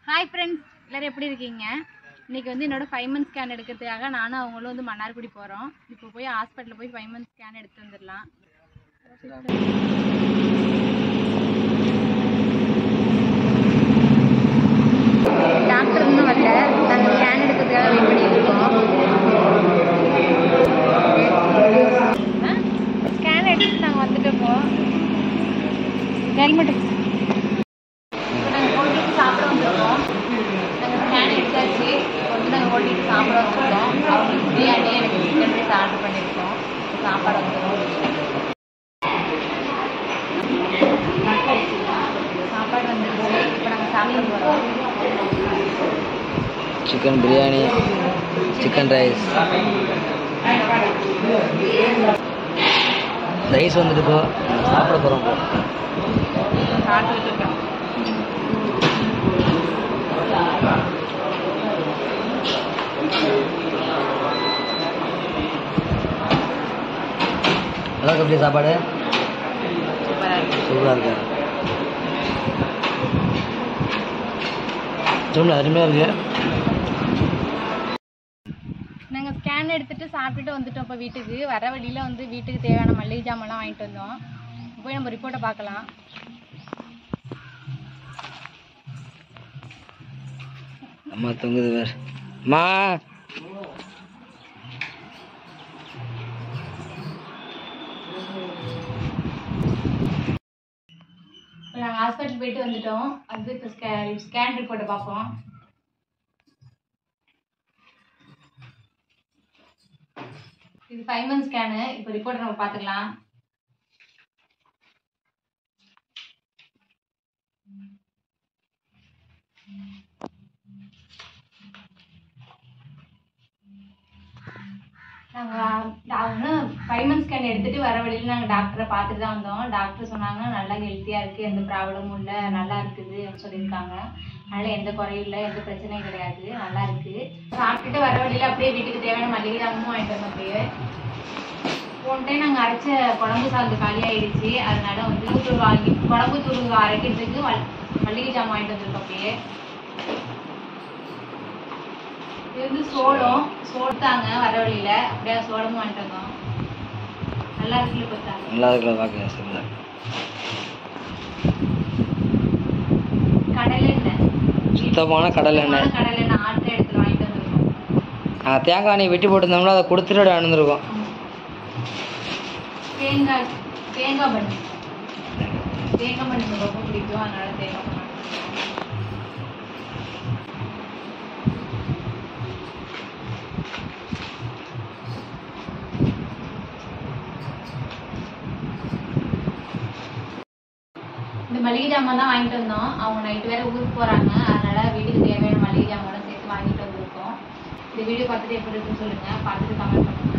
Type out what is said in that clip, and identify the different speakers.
Speaker 1: hi friends எல்லாரும் எப்படி இருக்கீங்க இன்னைக்கு வந்து என்னோட ஃபைவ் மந்த் ஸ்கேன் எடுக்கிறதுக்காக நானும் அவங்களும் வந்து மன்னார்குடி போகிறோம் இப்போ போய் ஹாஸ்பிட்டலில் போய் ஃபைவ் மந்த் ஸ்கேன் எடுத்து வந்துடலாம் டாக்டர் இன்னும் வரல நாங்கள் ஸ்கேன் எடுக்கிறதுக்காக வெயிட் பண்ணிட்டு இருக்கோம் ஸ்கேன் எடுத்துட்டு நாங்கள் வந்துட்டு இருக்கோம் ஹெல்மெட் இப்போ நாங்கள் ஹோட்டலுக்கு சாப்பிட வந்திருக்கோம் நாங்கள் ஸ்கேன் எடுத்தாச்சு இப்போ வந்து நாங்கள் ஹோட்டலுக்கு சாப்பிட வந்திருக்கோம் அவங்களுக்கு பிரியாணி எனக்கு சிக்கன் ரைஸ் ஆர்டர் பண்ணியிருக்கோம் சாப்பாடு வந்துடும் சாப்பாடு வந்துருச்சு இப்போ நாங்கள் சாமி போகிறோம்
Speaker 2: chicken biryani chicken rice rice வந்துட்டு இப்போ சாப்பிட போகிறோம் இப்போ
Speaker 1: சாப்பிட்டுட்டு இருக்கோம்
Speaker 2: நல்லா இருக்கு எப்படி சாப்பாடு
Speaker 1: சூப்பராக இருக்கு
Speaker 2: சூப்பராக இருக்கு சொல்லு அருமையாக இருக்கு
Speaker 1: நாங்கள் ஸ்கேன் எடுத்துட்டு சாப்பிட்டுட்டு வந்துட்டோம் இப்போ வீட்டுக்கு வர வழியில் வந்து வீட்டுக்கு தேவையான மளிகை ஜாமான்லாம் வாங்கிட்டு வந்தோம் போய் நம்ம ரிப்போர்ட்டை பார்க்கலாம்
Speaker 2: அம்மா தொங்குது வேறு அம்மா
Speaker 1: இப்போ நாங்கள் ஹாஸ்பிட்டல் போயிட்டு வந்துட்டோம் அது இப்போ ஸ்கே ஸ்கேன் ரிப்போர்ட்டை பார்ப்போம் இது ஃபைவ் மந்த் ஸ்கேனு இப்போ ரிப்போர்ட்டை நம்ம பார்த்துக்கலாம் நாங்கள் ஃபைவ் மந்த் ஸ்கேன் எடுத்துட்டு வர வழியில் நாங்கள் டாக்டரை பார்த்துட்டு தான் வந்தோம் டாக்டர் சொன்னாங்க நல்லா ஹெல்த்தியாக இருக்குது எந்த ப்ராப்ளமும் இல்லை நல்லா இருக்குது அப்படின்னு சொல்லியிருக்காங்க அதனால் எந்த குறையும் இல்லை எந்த பிரச்சனையும் கிடையாது நல்லா இருக்குது சாப்பிட்டுட்டு வர வழியில் அப்படியே வீட்டுக்கு தேவையான மளிகை ஜாமும் வாங்கிட்டு வந்தோம் அப்படியே போன டைம் நாங்கள் அரைச்ச குழம்பு சாந்து காலி ஆயிடுச்சு அதனால வந்து தூள் வாங்கி குழம்பு தூள் அரைக்கிறதுக்கு மல் மல்லிகை ஜாமான் வாங்கிட்டு வந்திருக்கோம் அப்படியே இது வந்து சோளம் சோத்தாங்க வர வழியில அப்படியே சோளமும் வாங்கிட்டு வந்தோம் நல்லா இருக்குல்ல பார்த்தாங்க
Speaker 2: நல்லா இருக்குல்ல பார்க்க சரிங்களா
Speaker 1: கடலை எண்ணெய்
Speaker 2: சுத்தமான கடலை எண்ணெய்
Speaker 1: கடலை எண்ணெய் ஆட்டு இடத்துல வாங்கிட்டு வந்திருக்கோம்
Speaker 2: நாங்கள் தேங்காய் எண்ணெய் வெட்டி போட்டிருந்தோம்னா அதை கொடுத்துட்டு அணுந்திருக்கோம்
Speaker 1: தேங்காய் தேங்காய் பண்ணு தேங்காய் பண்ணு எனக்கு ரொம்ப பிடிக்கும் அதனால தேங்காய் பண்ணு இந்த மளிகை ஜாமான் தான் வாங்கிட்டு வந்தோம் அவங்க நைட்டு வேற ஊருக்கு போறாங்க அதனால வீட்டுக்கு தேவையான மளிகை ஜாமான் சேர்த்து வாங்கிட்டு வந்திருக்கோம் இந்த வீடியோ பார்த்துட்டு எப்படி இருக்குன்னு சொல்லுங்க பார்த்துட்டு கமெண்ட் பண்ணுங்க